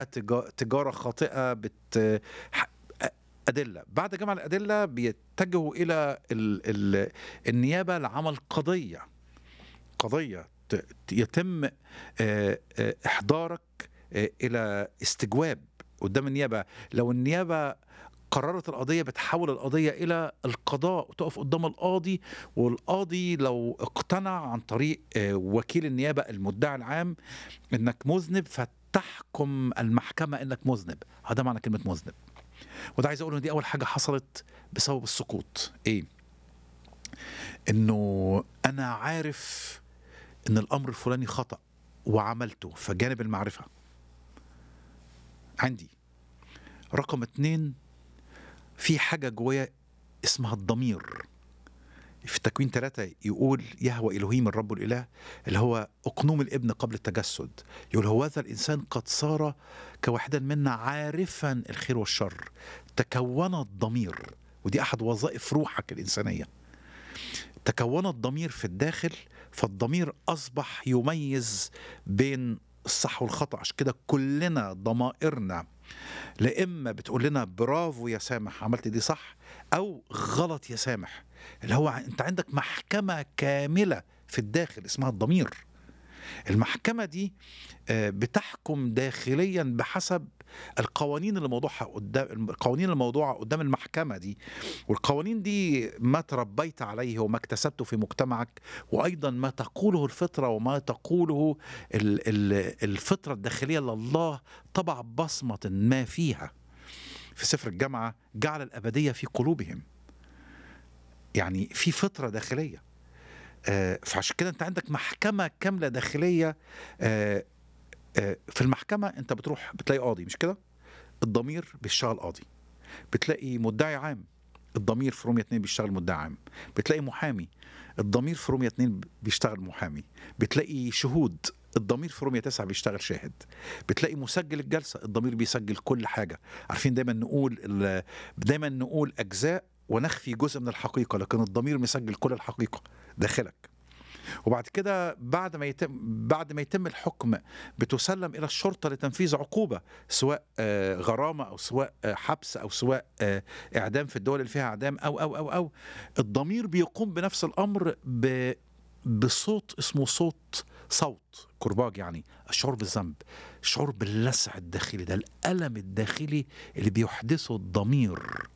تجا- تجاره خاطئه بت ح- ادله بعد جمع الادله بيتجهوا الى ال... ال... النيابه لعمل قضيه قضيه ت... ت- يتم آه، آه، احضارك آه، الى استجواب قدام النيابه لو النيابه قررت القضية بتحول القضية إلى القضاء وتقف قدام القاضي والقاضي لو اقتنع عن طريق آه، وكيل النيابة المدعي العام إنك مذنب فتحكم المحكمة إنك مذنب هذا معنى كلمة مذنب وده عايز أقول إن دي أول حاجة حصلت بسبب السقوط إيه؟ إنه أنا عارف إن الأمر الفلاني خطأ وعملته فجانب المعرفة عندي رقم اتنين في حاجة جوايا اسمها الضمير في تكوين ثلاثة يقول يهوى إلهيم الرب الإله اللي هو أقنوم الابن قبل التجسد يقول هو هذا الإنسان قد صار كواحدا منا عارفا الخير والشر تكون الضمير ودي أحد وظائف روحك الإنسانية تكون الضمير في الداخل فالضمير أصبح يميز بين الصح والخطأ عشان كده كلنا ضمائرنا لا اما بتقول لنا برافو يا سامح عملت دي صح او غلط يا سامح اللي هو انت عندك محكمه كامله في الداخل اسمها الضمير المحكمه دي آه، بتحكم داخليا بحسب القوانين اللي موضوعها قدام القوانين الموضوعه قدام المحكمه دي والقوانين دي ما تربيت عليه وما اكتسبته في مجتمعك وايضا ما تقوله الفطره وما تقوله ال- ال- الفطره الداخليه اللي الله طبع بصمه ما فيها في سفر الجامعه جعل الابديه في قلوبهم يعني في فطره داخليه آه، فعشان كده انت عندك محكمه كامله داخليه آه، آه، في المحكمه انت بتروح بتلاقي قاضي مش كده الضمير بيشتغل قاضي بتلاقي مدعي عام الضمير في رومية 2 بيشتغل مدعي عام بتلاقي محامي الضمير في رومية 2 بيشتغل محامي بتلاقي شهود الضمير في رومية 9 بيشتغل شاهد بتلاقي مسجل الجلسة الضمير بيسجل كل حاجة عارفين دايما نقول ال- دايما نقول أجزاء ونخفي جزء من الحقيقة لكن الضمير مسجل كل الحقيقة داخلك وبعد كده بعد ما يتم بعد ما يتم الحكم بتسلم الى الشرطه لتنفيذ عقوبه سواء آه، غرامه او سواء آه، حبس او سواء آه، اعدام في الدول اللي فيها اعدام او او او او الضمير بيقوم بنفس الامر ب بصوت اسمه صوت صوت كرباج يعني الشعور بالذنب الشعور باللسع الداخلي ده الالم الداخلي اللي بيحدثه الضمير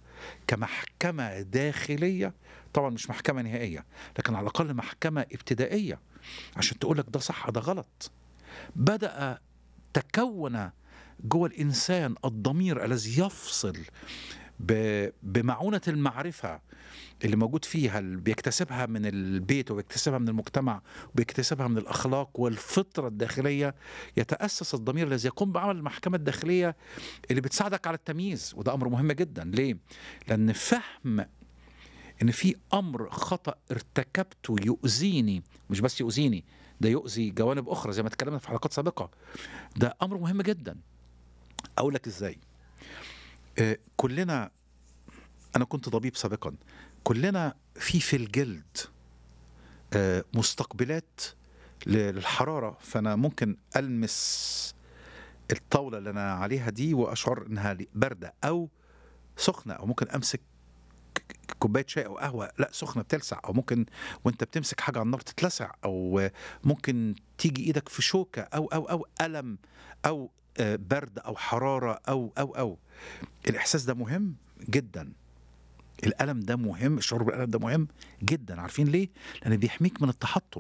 كمحكمه داخليه طبعا مش محكمه نهائيه لكن على الاقل محكمه ابتدائيه عشان تقول لك ده صح ده غلط بدا تكون جوه الانسان الضمير الذي يفصل ب- بمعونه المعرفه اللي موجود فيها اللي بيكتسبها من البيت وبيكتسبها من المجتمع وبيكتسبها من الاخلاق والفطره الداخليه يتاسس الضمير الذي يقوم بعمل المحكمه الداخليه اللي بتساعدك على التمييز وده امر مهم جدا ليه؟ لان فهم ان في امر خطا ارتكبته يؤذيني مش بس يؤذيني ده يؤذي جوانب اخرى زي ما اتكلمنا في حلقات سابقه ده امر مهم جدا اقول لك ازاي آه، كلنا انا كنت طبيب سابقا كلنا في في الجلد آه، مستقبلات للحراره فانا ممكن المس الطاوله اللي انا عليها دي واشعر انها بارده او سخنه او ممكن امسك كوبايه شاي او قهوه لا سخنه بتلسع او ممكن وانت بتمسك حاجه على النار تتلسع او ممكن تيجي ايدك في شوكه او او او الم او آه، برد او حراره او او او الاحساس ده مهم جدا الالم ده مهم الشعور بالالم ده مهم جدا عارفين ليه لان بيحميك من التحطم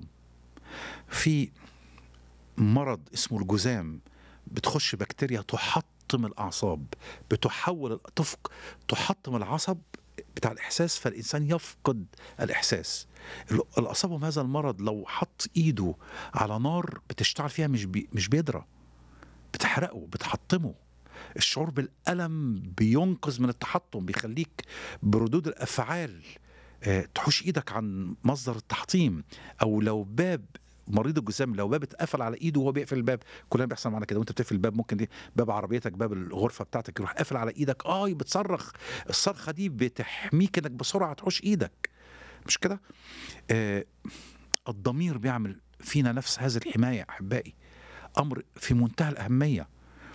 في مرض اسمه الجذام بتخش بكتيريا تحطم الاعصاب بتحول تفق تحطم العصب بتاع الاحساس فالانسان يفقد الاحساس ال- اللي اصابهم هذا المرض لو حط ايده على نار بتشتغل فيها مش بي مش بيدرى بتحرقه بتحطمه الشعور بالالم بينقذ من التحطم بيخليك بردود الافعال آه، تحوش ايدك عن مصدر التحطيم او لو باب مريض الجذام لو باب اتقفل على ايده وهو بيقفل الباب كلنا بيحصل معانا كده وانت بتقفل الباب ممكن دي باب عربيتك باب الغرفه بتاعتك يروح قافل على ايدك اه بتصرخ الصرخه دي بتحميك انك بسرعه تحوش ايدك مش كده آه الضمير بيعمل فينا نفس هذه الحمايه احبائي امر في منتهى الاهميه